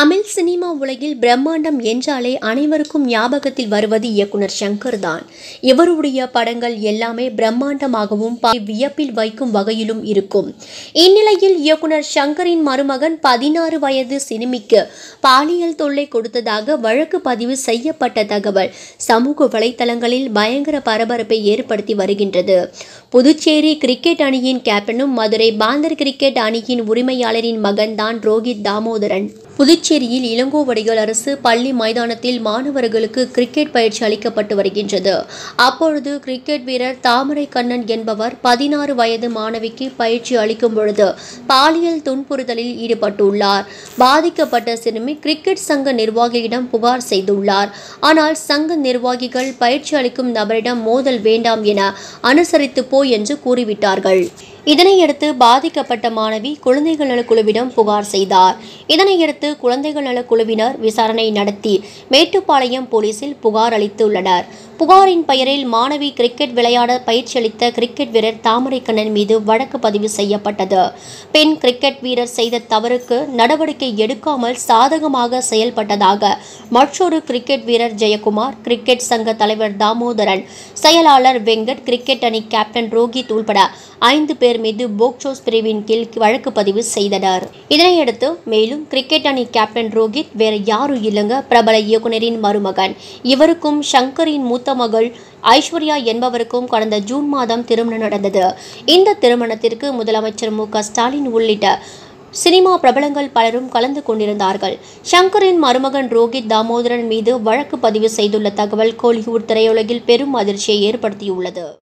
Tamil cinema உலகில் பிரம்மாண்டம் என்றாலே அனைவருக்கும் ஞாபகத்தில் வருவது இயக்குனர் சங்கர் தான் இவருடைய படங்கள் எல்லாமே பிரம்மாண்டமாகவும் ப- வியப்பில் வைக்கும் வகையிலும் இருக்கும் இந்நிலையில் இயக்குனர் சங்கரின் மருமகன் பதினாறு வயது சிறுமிக்கு பாலியல் தொல்லை கொடுத்ததாக வழக்கு பதிவு செய்யப்பட்ட தகவல் சமூக வலைத்தளங்களில் பயங்கர பரபரப்பை ஏற்படுத்தி வருகின்றது புதுச்சேரி கிரிக்கெட் அணியின் கேப்டனும் மதுரை பாந்தர் கிரிக்கெட் அணியின் உரிமையாளரின் மகன்தான் ரோஹித் தாமோதரன் புதுச்சேரியில் இளங்கோவடிகள் அரசு பள்ளி மைதானத்தில் மாணவர்களுக்கு கிரிக்கெட் பயிற்சி அளிக்கப்பட்டு வருகின்றது அப்பொழுது கிரிக்கெட் வீரர் தாமரை கண்ணன் என்பவர் பதினாறு வயது மாணவிக்கு பயிற்சி அளிக்கும் பொழுது பாலியல் துன்புறுத்தலில் ஈடுபட்டுள்ளார் பாதிக்கப்பட்ட சிறுமி கிரிக்கெட் சங்க நிர்வாகியிடம் புகார் செய்துள்ளார் ஆனால் சங்க நிர்வாகிகள் பயிற்சி அளிக்கும் நபரிடம் மோதல் வேண்டாம் என அனுசரித்து போ என்று கூறிவிட்டார்கள் இதனையடுத்து பாதிக்கப்பட்ட மாணவி குழந்தைகள் நலக் குழுவிடம் புகார் செய்தார் இதனையடுத்து குழந்தைகள் நலக் குழுவினர் விசாரணை நடத்தி மேட்டுப்பாளையம் போலீசில் புகார் அளித்துள்ளனர் புகாரின் பெயரில் மாணவி கிரிக்கெட் விளையாட பயிற்சி அளித்த கிரிக்கெட் வீரர் தாமரைக்கண்ணன் மீது வழக்கு பதிவு செய்யப்பட்டது பெண் கிரிக்கெட் வீரர் செய்த தவறுக்கு நடவடிக்கை எடுக்காமல் சாதகமாக செயல்பட்டதாக மற்றொரு கிரிக்கெட் வீரர் ஜெயக்குமார் கிரிக்கெட் சங்க தலைவர் தாமோதரன் செயலாளர் வெங்கட் கிரிக்கெட் அணி கேப்டன் ரோஹித் உள்பட ஐந்து பேர் மீது போக்சோஸ் பிரிவின் கீழ் வழக்கு பதிவு செய்தனர் இதனையடுத்து மேலும் கிரிக்கெட் அணி கேப்டன் ரோஹித் வேற யாரும் இல்லைங்க பிரபல இயக்குனரின் மருமகன் இவருக்கும் சங்கரின் மூத்த மகள் ஐஸ்வர்யா என்பவருக்கும் கடந்த ஜூன் மாதம் திருமணம் நடந்தது இந்த திருமணத்திற்கு முதலமைச்சர் மு க ஸ்டாலின் உள்ளிட்ட சினிமா பிரபலங்கள் பலரும் கலந்து கொண்டிருந்தார்கள் சங்கரின் மருமகன் ரோஹித் தாமோதரன் மீது வழக்கு பதிவு செய்துள்ள தகவல் கோலிவுட் திரையுலகில் பெரும் அதிர்ச்சியை ஏற்படுத்தியுள்ளது